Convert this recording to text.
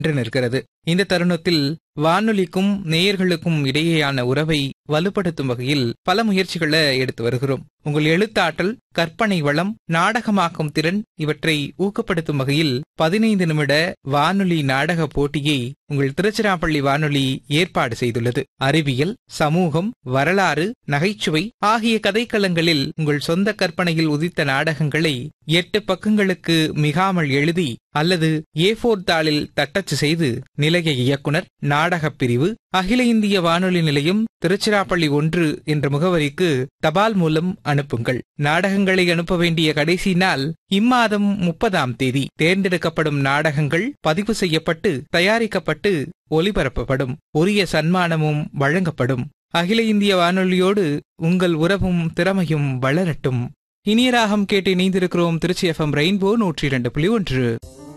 என்று நிற்கிறது இந்த தருணத்தில் வானொலிக்கும் நேயர்களுக்கும் இடையேயான உறவை வலுப்படுத்தும் வகையில் பல முயற்சிகளை எடுத்து வருகிறோம் உங்கள் எழுத்தாற்றல் கற்பனை வளம் நாடகமாக்கும் திறன் இவற்றை ஊக்கப்படுத்தும் வகையில் பதினைந்து நிமிட வானொலி நாடக போட்டியை உங்கள் திருச்சிராப்பள்ளி வானொலி ஏற்பாடு செய்துள்ளது அறிவியல் சமூகம் வரலாறு நகைச்சுவை ஆகிய கதைக்களங்களில் உங்கள் சொந்த கற்பனையில் உதித்த நாடகங்களை எட்டு பக்கங்களுக்கு மிகாமல் எழுதி அல்லது ஏ போர் தாளில் தட்டச்சு செய்து நிலைய இயக்குனர் நாடகப் பிரிவு அகில இந்திய வானொலி நிலையம் திருச்சிராப்பள்ளி ஒன்று என்ற முகவரிக்கு தபால் மூலம் அனுப்புங்கள் நாடகங்களை அனுப்ப வேண்டிய கடைசி நாள் இம்மாதம் முப்பதாம் தேதி தேர்ந்தெடுக்கப்படும் நாடகங்கள் பதிவு செய்யப்பட்டு தயாரிக்கப்பட்டு ஒலிபரப்பப்படும் உரிய சன்மானமும் வழங்கப்படும் அகில இந்திய வானொலியோடு உங்கள் உறவும் திறமையும் வளரட்டும் இனிய ராகம் கேட்டு இணைந்திருக்கிறோம் திருச்சி எஃப்எம் ரெயின்போ நூற்றி இரண்டு புள்ளி ஒன்று